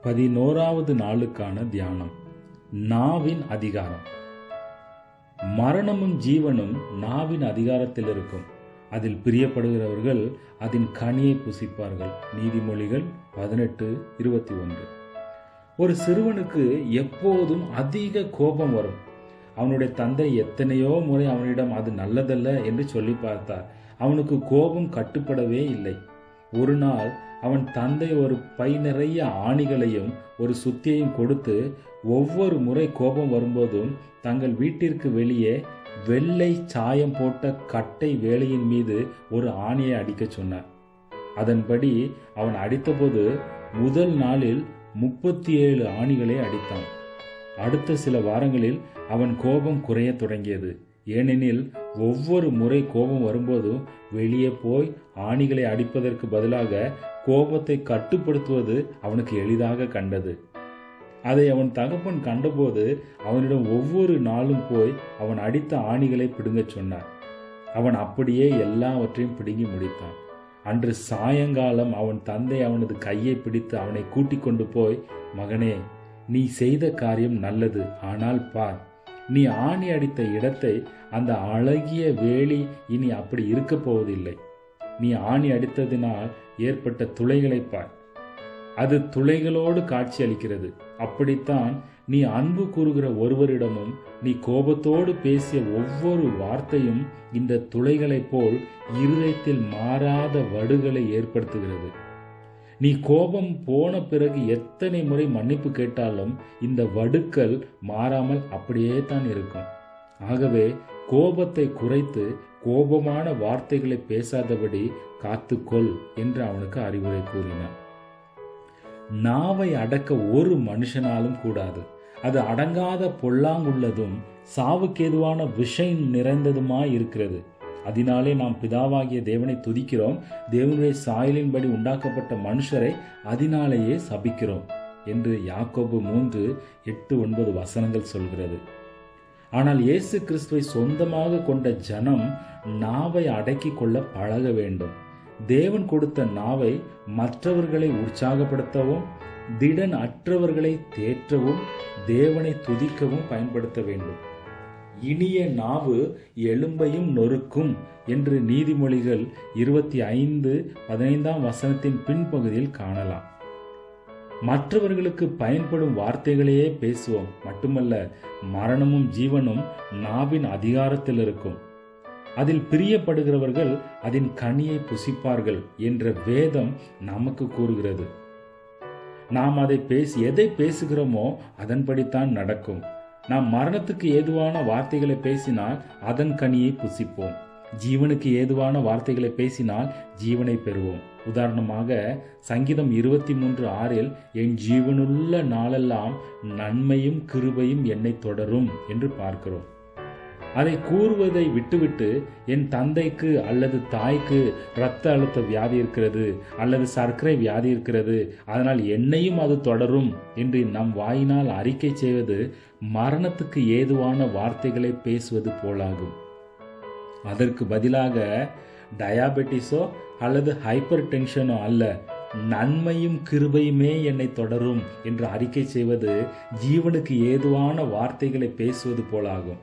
பதினோராவது நாளுக்கான தியானம் நாவின் அதிகாரம் மரணமும் ஜீவனும் நாவின் அதிகாரத்தில் இருக்கும் அதில் பிரியப்படுகிறவர்கள் அதன் கனியை புசிப்பார்கள் நீதிமொழிகள் பதினெட்டு இருபத்தி ஒன்று ஒரு சிறுவனுக்கு எப்போதும் அதிக கோபம் வரும் அவனுடைய தந்தை எத்தனையோ முறை அவனிடம் அது நல்லதல்ல என்று சொல்லி பார்த்தார் அவனுக்கு கோபம் கட்டுப்படவே இல்லை ஒரு நாள் அவன் தந்தை ஒரு பை நிறைய ஆணிகளையும் ஒரு சுத்தியையும் கொடுத்து ஒவ்வொரு முறை கோபம் வரும்போதும் தங்கள் வீட்டிற்கு வெளியே வெள்ளை சாயம் போட்ட கட்டை வேலையின் மீது ஒரு ஆணியை அடிக்கச் சொன்னார் அதன்படி அவன் அடித்தபோது முதல் நாளில் முப்பத்தி ஏழு ஆணிகளை அடித்தான் அடுத்த சில வாரங்களில் அவன் கோபம் குறையத் தொடங்கியது ஏனெனில் ஒவ்வொரு முறை கோபம் வரும்போதும் வெளியே போய் ஆணிகளை அடிப்பதற்கு பதிலாக கோபத்தை கட்டுப்படுத்துவது அவனுக்கு எளிதாக கண்டது அதை அவன் தகப்பன் கண்டபோது அவனிடம் ஒவ்வொரு நாளும் போய் அவன் அடித்த ஆணிகளை பிடுங்கச் சொன்னார் அவன் அப்படியே எல்லாவற்றையும் பிடுங்கி முடித்தான் அன்று சாயங்காலம் அவன் தந்தை அவனது கையை பிடித்து அவனை கூட்டிக் கொண்டு போய் மகனே நீ செய்த காரியம் நல்லது ஆனால் பார் நீ ஆணி அடித்த இடத்தை அந்த அழகிய வேலி இனி அப்படி இருக்கப் போவதில்லை நீ ஆணி அடித்ததினால் ஏற்பட்ட துளைகளை பார் அது துளைகளோடு காட்சி அளிக்கிறது அப்படித்தான் நீ அன்பு கூறுகிற ஒருவரிடமும் நீ கோபத்தோடு பேசிய ஒவ்வொரு வார்த்தையும் இந்த துளைகளைப் போல் இருதயத்தில் மாறாத வடுகளை ஏற்படுத்துகிறது நீ கோபம் போன பிறகு எத்தனை முறை மன்னிப்பு கேட்டாலும் இந்த வடுக்கள் மாறாமல் அப்படியே தான் இருக்கும் ஆகவே கோபத்தை குறைத்து கோபமான வார்த்தைகளை பேசாதபடி காத்துக்கொள் என்று அவனுக்கு அறிவுரை கூறினார் நாவை அடக்க ஒரு மனுஷனாலும் கூடாது அது அடங்காத பொல்லாங்குள்ளதும் சாவுக்கேதுவான விஷயம் நிறைந்ததுமாய் இருக்கிறது அதனாலே நாம் பிதாவாகிய தேவனை துதிக்கிறோம் தேவனுடைய சாயலின்படி உண்டாக்கப்பட்ட மனுஷரை அதனாலேயே சபிக்கிறோம் என்று யாக்கோபு மூன்று எட்டு ஒன்பது வசனங்கள் சொல்கிறது ஆனால் இயேசு கிறிஸ்துவை சொந்தமாக கொண்ட ஜனம் நாவை அடக்கி கொள்ள பழக வேண்டும் தேவன் கொடுத்த நாவை மற்றவர்களை உற்சாகப்படுத்தவும் திடன் அற்றவர்களை தேற்றவும் தேவனை துதிக்கவும் பயன்படுத்த வேண்டும் இனிய நாவு எலும்பையும் நொறுக்கும் என்று நீதிமொழிகள் இருபத்தி ஐந்து பதினைந்தாம் வசனத்தின் பின்பகுதியில் காணலாம் மற்றவர்களுக்கு பயன்படும் வார்த்தைகளையே பேசுவோம் மட்டுமல்ல மரணமும் ஜீவனும் நாவின் அதிகாரத்தில் இருக்கும் அதில் பிரியப்படுகிறவர்கள் அதன் கனியை புசிப்பார்கள் என்ற வேதம் நமக்கு கூறுகிறது நாம் அதை பேசி எதை பேசுகிறோமோ அதன்படித்தான் நடக்கும் நாம் மரணத்துக்கு ஏதுவான வார்த்தைகளை பேசினால் அதன் கனியை புசிப்போம் ஜீவனுக்கு ஏதுவான வார்த்தைகளை பேசினால் ஜீவனை பெறுவோம் உதாரணமாக சங்கீதம் இருபத்தி மூன்று ஆறில் என் ஜீவனுள்ள நாளெல்லாம் நன்மையும் கிருபையும் என்னை தொடரும் என்று பார்க்கிறோம் அதை கூறுவதை விட்டுவிட்டு என் தந்தைக்கு அல்லது தாய்க்கு இரத்த அழுத்த வியாதி இருக்கிறது அல்லது சர்க்கரை வியாதி இருக்கிறது அதனால் என்னையும் அது தொடரும் என்று நம் வாயினால் அறிக்கை செய்வது மரணத்துக்கு ஏதுவான வார்த்தைகளை பேசுவது போலாகும் அதற்கு பதிலாக டயாபெட்டிஸோ அல்லது ஹைப்பர் டென்ஷனோ அல்ல நன்மையும் கிருபையுமே என்னை தொடரும் என்று அறிக்கை செய்வது ஜீவனுக்கு ஏதுவான வார்த்தைகளை பேசுவது போலாகும்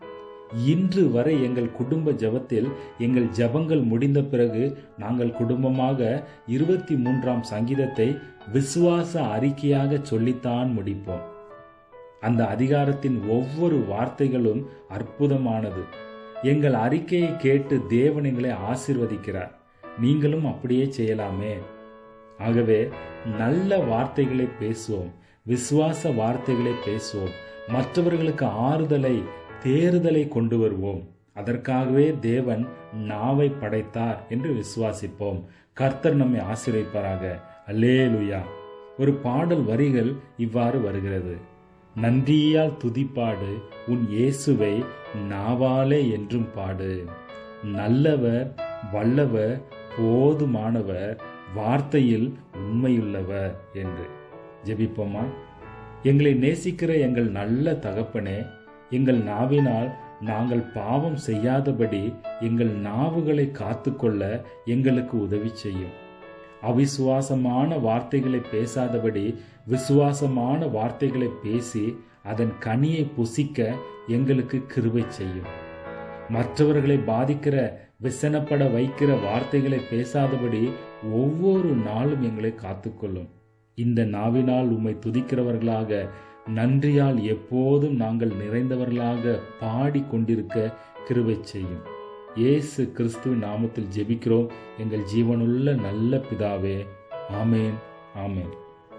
இன்று வரை எங்கள் குடும்ப ஜபத்தில் எங்கள் ஜபங்கள் முடிந்த பிறகு நாங்கள் குடும்பமாக இருபத்தி மூன்றாம் சங்கீதத்தை விசுவாச அறிக்கையாக சொல்லித்தான் முடிப்போம் அந்த அதிகாரத்தின் ஒவ்வொரு வார்த்தைகளும் அற்புதமானது எங்கள் அறிக்கையை கேட்டு தேவன் எங்களை ஆசிர்வதிக்கிறார் நீங்களும் அப்படியே செய்யலாமே ஆகவே நல்ல வார்த்தைகளை பேசுவோம் விசுவாச வார்த்தைகளை பேசுவோம் மற்றவர்களுக்கு ஆறுதலை தேறுதலை கொண்டு வருவோம் அதற்காகவே தேவன் நாவை படைத்தார் என்று விசுவாசிப்போம் கர்த்தர் நம்மை ஆசிரியப்பாராக அல்லேலுயா ஒரு பாடல் வரிகள் இவ்வாறு வருகிறது நன்றியால் துதிப்பாடு உன் இயேசுவை நாவாலே என்றும் பாடு நல்லவர் வல்லவர் போதுமானவர் வார்த்தையில் உண்மையுள்ளவர் என்று ஜெபிப்போமா எங்களை நேசிக்கிற எங்கள் நல்ல தகப்பனே எங்கள் நாவினால் நாங்கள் பாவம் செய்யாதபடி எங்கள் நாவுகளை காத்துக்கொள்ள எங்களுக்கு உதவி செய்யும் அவிசுவாசமான வார்த்தைகளை பேசாதபடி விசுவாசமான வார்த்தைகளை பேசி அதன் கனியை புசிக்க எங்களுக்கு கிருபை செய்யும் மற்றவர்களை பாதிக்கிற விசனப்பட வைக்கிற வார்த்தைகளை பேசாதபடி ஒவ்வொரு நாளும் எங்களை காத்துக்கொள்ளும் இந்த நாவினால் உம்மை துதிக்கிறவர்களாக நன்றியால் எப்போதும் நாங்கள் நிறைந்தவர்களாக பாடி கொண்டிருக்க கிருபை செய்யும் இயேசு கிறிஸ்துவின் நாமத்தில் ஜெபிக்கிறோம் எங்கள் ஜீவனுள்ள நல்ல பிதாவே ஆமேன் ஆமேன்